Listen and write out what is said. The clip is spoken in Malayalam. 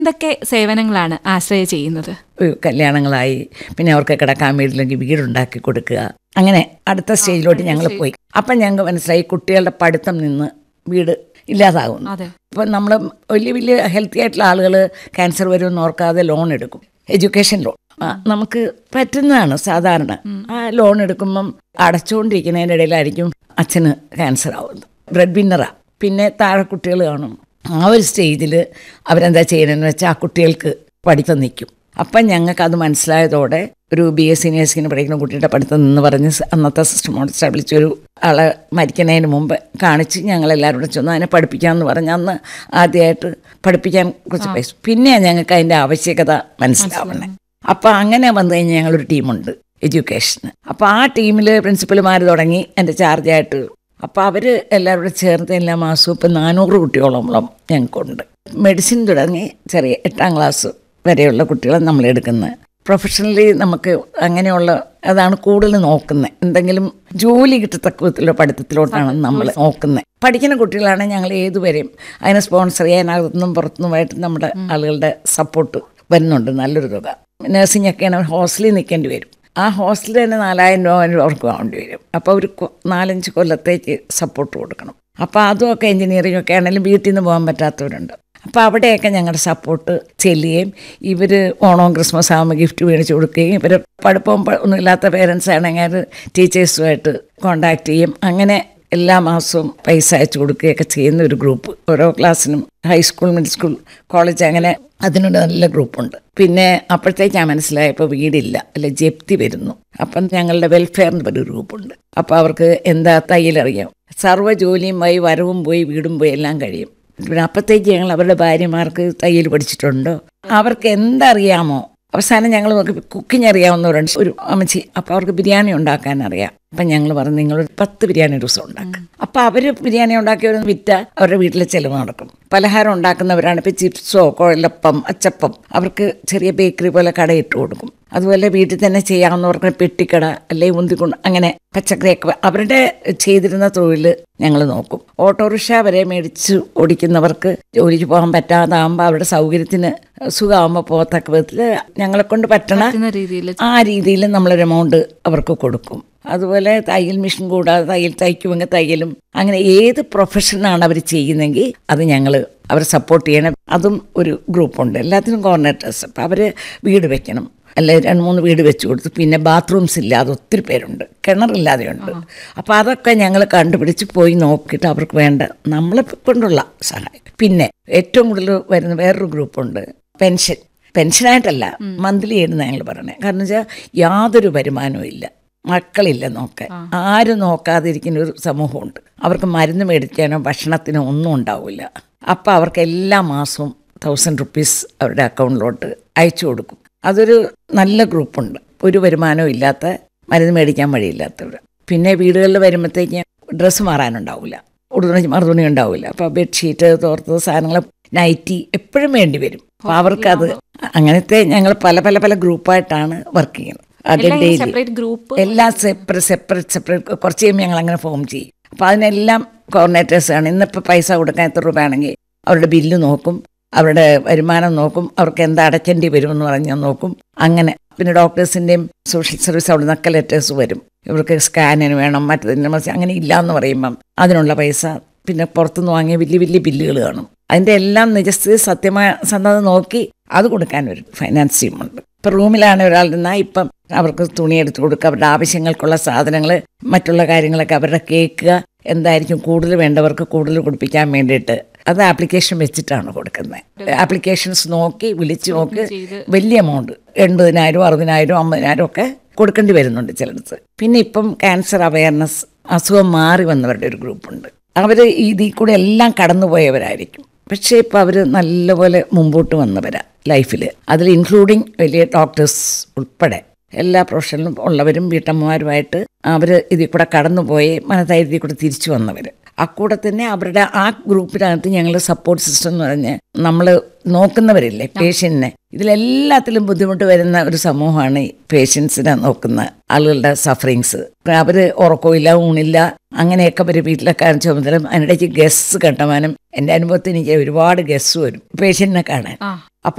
എന്തൊക്കെ സേവനങ്ങളാണ് ആശ്രയ ചെയ്യുന്നത് ഒരു കല്യാണങ്ങളായി പിന്നെ അവർക്ക് കിടക്കാൻ വീട്ടിലേക്ക് വീടുണ്ടാക്കി കൊടുക്കുക അങ്ങനെ അടുത്ത സ്റ്റേജിലോട്ട് ഞങ്ങൾ പോയി അപ്പം ഞങ്ങൾക്ക് മനസ്സിലായി കുട്ടികളുടെ പഠിത്തം നിന്ന് വീട് ഇല്ലാതാകുന്നു അതെ അപ്പം നമ്മൾ വലിയ വലിയ ഹെൽത്തി ആയിട്ടുള്ള ആളുകൾ ക്യാൻസർ വരുമെന്ന് ഓർക്കാതെ ലോൺ എടുക്കും എഡ്യൂക്കേഷൻ ലോൺ ആ, നമുക്ക് പറ്റുന്നതാണ് സാധാരണ ആ ലോൺ എടുക്കുമ്പം അടച്ചുകൊണ്ടിരിക്കുന്നതിൻ്റെ ഇടയിലായിരിക്കും അച്ഛന് ക്യാൻസർ ആവുന്നത് ബ്രെഡ് വിന്നറാ പിന്നെ താഴെ കുട്ടികൾ കാണും ആ ഒരു സ്റ്റേജിൽ അവരെന്താ ചെയ്യണമെന്ന് വെച്ചാൽ ആ കുട്ടികൾക്ക് പഠിത്തം നിൽക്കും അപ്പം ഞങ്ങൾക്ക് അത് മനസ്സിലായതോടെ ഒരു ബി എസ് സി നേഴ്സിങ്ങിന് പഠിക്കുന്ന കുട്ടിയുടെ പഠിത്തം നിന്ന് പറഞ്ഞ് സ- അന്നത്തെ സിസ്റ്റമോട് സ്ഥാപിച്ച ഒരു ആളെ മരിക്കുന്നതിന് മുമ്പ് കാണിച്ച് ഞങ്ങളെല്ലാവരും കൂടെ ചെന്ന് അതിനെ പഠിപ്പിക്കാമെന്ന് പറഞ്ഞ് അന്ന് ആദ്യമായിട്ട് പഠിപ്പിക്കാൻ കുറച്ച് പൈസ പിന്നെയാണ് ഞങ്ങൾക്ക് അതിൻ്റെ ആവശ്യകത മനസ്സിലാവണേ അപ്പം അങ്ങനെ വന്നു കഴിഞ്ഞാൽ ഞങ്ങളൊരു ടീമുണ്ട് എഡ്യൂക്കേഷന് അപ്പോൾ ആ ടീമിൽ പ്രിൻസിപ്പൽമാർ തുടങ്ങി എൻ്റെ ചാർജായിട്ട് അപ്പോൾ അവർ എല്ലാവരും കൂടെ ചേർത്ത് എല്ലാ മാസവും ഇപ്പം നാനൂറ് കുട്ടികളോളം ഞങ്ങൾക്കുണ്ട് മെഡിസിൻ തുടങ്ങി ചെറിയ എട്ടാം ക്ലാസ് വരെയുള്ള കുട്ടികളെ നമ്മൾ എടുക്കുന്നത് പ്രൊഫഷണലി നമുക്ക് അങ്ങനെയുള്ള അതാണ് കൂടുതൽ നോക്കുന്നത് എന്തെങ്കിലും ജോലി കിട്ടത്തക്ക വിധത്തിലുള്ള പഠിത്തത്തിലോട്ടാണ് നമ്മൾ നോക്കുന്നത് പഠിക്കുന്ന കുട്ടികളാണെങ്കിൽ ഞങ്ങൾ ഏതുവരെയും അതിനെ സ്പോൺസർ ചെയ്യാൻ അകത്തുനിന്നും പുറത്തുനിന്നുമായിട്ട് നമ്മുടെ ആളുകളുടെ സപ്പോർട്ട് വരുന്നുണ്ട് നല്ലൊരു തുക നഴ്സിംഗ് ഒക്കെയാണ് ഹോസ്റ്റലിൽ നിൽക്കേണ്ടി വരും ആ ഹോസ്റ്റലിൽ തന്നെ നാലായിരം രൂപ അഞ്ഞൂറ് അവർക്ക് വേണ്ടി വരും അപ്പോൾ ഒരു കൊ- നാലഞ്ച് കൊല്ലത്തേക്ക് സപ്പോർട്ട് കൊടുക്കണം അപ്പോൾ അതുമൊക്കെ എഞ്ചിനീയറിംഗ് ഒക്കെ ആണെങ്കിലും വീട്ടിൽ നിന്ന് പോകാൻ പറ്റാത്തവരുണ്ട് അപ്പോൾ അവിടെയൊക്കെ ഞങ്ങളുടെ സപ്പോർട്ട് ചെല്ലുകയും ഇവർ ഓണവും ക്രിസ്മസ് ആകുമ്പോൾ ഗിഫ്റ്റ് മേടിച്ച് കൊടുക്കുകയും ഇവർ പഠിപ്പവും പ- ഒന്നുമില്ലാത്ത പേരൻസ് ആണെങ്കിൽ ടീച്ചേഴ്സുമായിട്ട് കോണ്ടാക്ട് ചെയ്യും അങ്ങനെ എല്ലാ മാസവും പൈസ അയച്ചു കൊടുക്കുകയൊക്കെ ചെയ്യുന്ന ഒരു ഗ്രൂപ്പ് ഓരോ ക്ലാസ്സിനും ഹൈസ്കൂൾ മിഡിൽ സ്കൂൾ കോളേജ് അങ്ങനെ അതിനൊരു നല്ല ഗ്രൂപ്പുണ്ട് പിന്നെ അപ്പോഴത്തേക്കാണ് മനസ്സിലായപ്പോൾ വീടില്ല അല്ല ജപ്തി വരുന്നു അപ്പം ഞങ്ങളുടെ വെൽഫെയറിന് ഒരു ഗ്രൂപ്പുണ്ട് അപ്പോൾ അവർക്ക് എന്താ തയ്യലറിയാം സർവ്വ ജോലിയും പോയി വരവും പോയി വീടും പോയി എല്ലാം കഴിയും പിന്നെ അപ്പോഴത്തേക്ക് ഞങ്ങൾ അവരുടെ ഭാര്യമാർക്ക് തയ്യൽ പഠിച്ചിട്ടുണ്ടോ അവർക്ക് എന്തറിയാമോ അവസാനം ഞങ്ങൾ നോക്കി കുക്കിംഗ് അറിയാവുന്നവരുണ്ട് ഒരു അമ്മച്ചി അപ്പോൾ അവർക്ക് ബിരിയാണി ഉണ്ടാക്കാൻ അറിയാം അപ്പം ഞങ്ങൾ പറഞ്ഞു നിങ്ങൾ ഒരു പത്ത് ബിരിയാണി ഒരു ദിവസം ഉണ്ടാക്കും അപ്പോൾ അവർ ബിരിയാണി ഉണ്ടാക്കിയവർ വിറ്റ അവരുടെ വീട്ടിലെ ചിലവ് നടക്കും പലഹാരം ഉണ്ടാക്കുന്നവരാണ് ഇപ്പോൾ ചിപ്സോ കുഴലപ്പം അച്ചപ്പം അവർക്ക് ചെറിയ ബേക്കറി പോലെ കടയിട്ട് കൊടുക്കും അതുപോലെ വീട്ടിൽ തന്നെ ചെയ്യാവുന്നവർക്ക് പെട്ടിക്കട അല്ലെങ്കിൽ ഉന്തിക്കൊണ്ട് അങ്ങനെ പച്ചക്കറിയൊക്കെ അവരുടെ ചെയ്തിരുന്ന തൊഴിൽ ഞങ്ങൾ നോക്കും ഓട്ടോറിക്ഷ വരെ മേടിച്ച് ഓടിക്കുന്നവർക്ക് ജോലിക്ക് പോകാൻ പറ്റാതാകുമ്പോൾ അവരുടെ സൗകര്യത്തിന് സുഖമാകുമ്പോൾ പോകത്തക്ക വിധത്തിൽ ഞങ്ങളെ കൊണ്ട് പറ്റണ പറ്റുന്ന രീതിയിൽ ആ രീതിയിൽ നമ്മളൊരു എമൗണ്ട് അവർക്ക് കൊടുക്കും അതുപോലെ തയ്യൽ മെഷീൻ കൂടാതെ തയ്യൽ തയ്ക്കുമെങ്കിൽ തയ്യലും അങ്ങനെ ഏത് പ്രൊഫഷനാണ് അവർ ചെയ്യുന്നതെങ്കിൽ അത് ഞങ്ങൾ അവരെ സപ്പോർട്ട് ചെയ്യണം അതും ഒരു ഗ്രൂപ്പുണ്ട് എല്ലാത്തിനും കോർഡിനേറ്റേഴ്സ് അപ്പം അവർ വീട് വെക്കണം അല്ലെ രണ്ട് മൂന്ന് വീട് വെച്ച് കൊടുത്തു പിന്നെ ബാത്റൂംസ് ഇല്ലാതെ ഒത്തിരി പേരുണ്ട് കിണറില്ലാതെയുണ്ട് അപ്പോൾ അതൊക്കെ ഞങ്ങൾ കണ്ടുപിടിച്ച് പോയി നോക്കിയിട്ട് അവർക്ക് വേണ്ട നമ്മളെ കൊണ്ടുള്ള സഹായം പിന്നെ ഏറ്റവും കൂടുതൽ വരുന്ന വേറൊരു ഗ്രൂപ്പുണ്ട് പെൻഷൻ പെൻഷനായിട്ടല്ല മന്ത്ലി ആയിരുന്നു ഞങ്ങൾ പറയണേ കാരണം വെച്ചാൽ യാതൊരു വരുമാനവും ഇല്ല മക്കളില്ല നോക്കാൻ ആരും നോക്കാതിരിക്കുന്ന ഒരു സമൂഹമുണ്ട് അവർക്ക് മരുന്ന് മേടിക്കാനോ ഭക്ഷണത്തിനോ ഒന്നും ഉണ്ടാവില്ല അപ്പോൾ അവർക്ക് എല്ലാ മാസവും തൗസൻഡ് റുപ്പീസ് അവരുടെ അക്കൗണ്ടിലോട്ട് അയച്ചു കൊടുക്കും അതൊരു നല്ല ഗ്രൂപ്പുണ്ട് ഒരു വരുമാനവും ഇല്ലാത്ത മരുന്ന് മേടിക്കാൻ വഴിയില്ലാത്തവർ പിന്നെ വീടുകളിൽ വരുമ്പോഴത്തേക്ക് ഡ്രസ്സ് മാറാനുണ്ടാവില്ല ഉടുതുണി മറുതുണി ഉണ്ടാവില്ല അപ്പോൾ ബെഡ്ഷീറ്റ് തോർത്തത് സാധനങ്ങൾ നൈറ്റി എപ്പോഴും വേണ്ടി വരും അപ്പോൾ അവർക്കത് അങ്ങനത്തെ ഞങ്ങൾ പല പല പല ഗ്രൂപ്പായിട്ടാണ് വർക്ക് ചെയ്യുന്നത് അത് എല്ലാം ഡെയിലി സെപ്പറേറ്റ് ഗ്രൂപ്പ് എല്ലാം സെപ്പറേറ്റ് സെപ്പറേറ്റ് സെപ്പറേറ്റ് കുറച്ച് കഴിയുമ്പോൾ ഞങ്ങൾ അങ്ങനെ ഫോം ചെയ്യും അപ്പോൾ അതിനെല്ലാം കോർഡിനേറ്റേഴ്സ് ആണ് ഇന്നിപ്പോൾ പൈസ കൊടുക്കാൻ എത്ര രൂപയാണെങ്കിൽ അവരുടെ ബില്ല് നോക്കും അവരുടെ വരുമാനം നോക്കും അവർക്ക് എന്താ അടയ്ക്കേണ്ടി വരുമെന്ന് പറഞ്ഞാൽ നോക്കും അങ്ങനെ പിന്നെ ഡോക്ടേഴ്സിൻ്റെയും സോഷ്യൽ സർവീസ് അവിടെ നിന്നൊക്കെ ലെറ്റേഴ്സ് വരും ഇവർക്ക് സ്കാനിന് വേണം മറ്റതിന് മറിച്ച് അങ്ങനെ ഇല്ല എന്ന് പറയുമ്പം അതിനുള്ള പൈസ പിന്നെ പുറത്തുനിന്ന് വാങ്ങിയ വലിയ വലിയ ബില്ലുകൾ കാണും അതിൻ്റെ എല്ലാം നിജസ്ഥിതി സത്യമായ സന്നദ്ധ നോക്കി അത് കൊടുക്കാൻ ഒരു ഫൈനാൻസ് ടീമുണ്ട് ഇപ്പം റൂമിലാണ് ഒരാൾ നിന്നാൽ ഇപ്പം അവർക്ക് തുണി എടുത്ത് കൊടുക്കുക അവരുടെ ആവശ്യങ്ങൾക്കുള്ള സാധനങ്ങൾ മറ്റുള്ള കാര്യങ്ങളൊക്കെ അവരുടെ കേൾക്കുക എന്തായിരിക്കും കൂടുതൽ വേണ്ടവർക്ക് കൂടുതൽ കൊടുപ്പിക്കാൻ വേണ്ടിയിട്ട് അത് ആപ്ലിക്കേഷൻ വെച്ചിട്ടാണ് കൊടുക്കുന്നത് ആപ്ലിക്കേഷൻസ് നോക്കി വിളിച്ച് നോക്കി ചെയ്ത് വലിയ എമൗണ്ട് എൺപതിനായിരം അറുപതിനായിരം അമ്പതിനായിരം ഒക്കെ കൊടുക്കേണ്ടി വരുന്നുണ്ട് ചിലടത്ത് പിന്നെ ഇപ്പം ക്യാൻസർ അവയർനെസ് അസുഖം മാറി വന്നവരുടെ ഒരു ഗ്രൂപ്പുണ്ട് അവർ ഇതിൽ കൂടെ എല്ലാം കടന്നുപോയവരായിരിക്കും പക്ഷേ ഇപ്പം അവർ നല്ലപോലെ മുമ്പോട്ട് വന്നവരാ ലൈഫിൽ അതിൽ ഇൻക്ലൂഡിങ് വലിയ ഡോക്ടേഴ്സ് ഉൾപ്പെടെ എല്ലാ പ്രൊഫഷനിലും ഉള്ളവരും വീട്ടമ്മമാരുമായിട്ട് അവർ ഇതിൽ കൂടെ കടന്നുപോയി മനധൈര്യത്തിൽ കൂടെ തിരിച്ചു വന്നവർ അക്കൂടെ തന്നെ അവരുടെ ആ ഗ്രൂപ്പിനകത്ത് ഞങ്ങൾ സപ്പോർട്ട് സിസ്റ്റം എന്ന് പറഞ്ഞ് നമ്മൾ നോക്കുന്നവരില്ലേ പേഷ്യൻറ്റിനെ ഇതിലെല്ലാത്തിലും ബുദ്ധിമുട്ട് വരുന്ന ഒരു സമൂഹമാണ് ഈ പേഷ്യൻസിനെ നോക്കുന്ന ആളുകളുടെ സഫറിങ്സ് അവർ ഉറക്കമില്ല ഊണില്ല അങ്ങനെയൊക്കെ ഒരു വീട്ടിലൊക്കെ ചുമതല അതിനിടയ്ക്ക് ഗസ് കണ്ടമാനം എൻ്റെ അനുഭവത്തിൽ എനിക്ക് ഒരുപാട് ഗസ് വരും പേഷ്യൻറ്റിനെ കാണാൻ ആ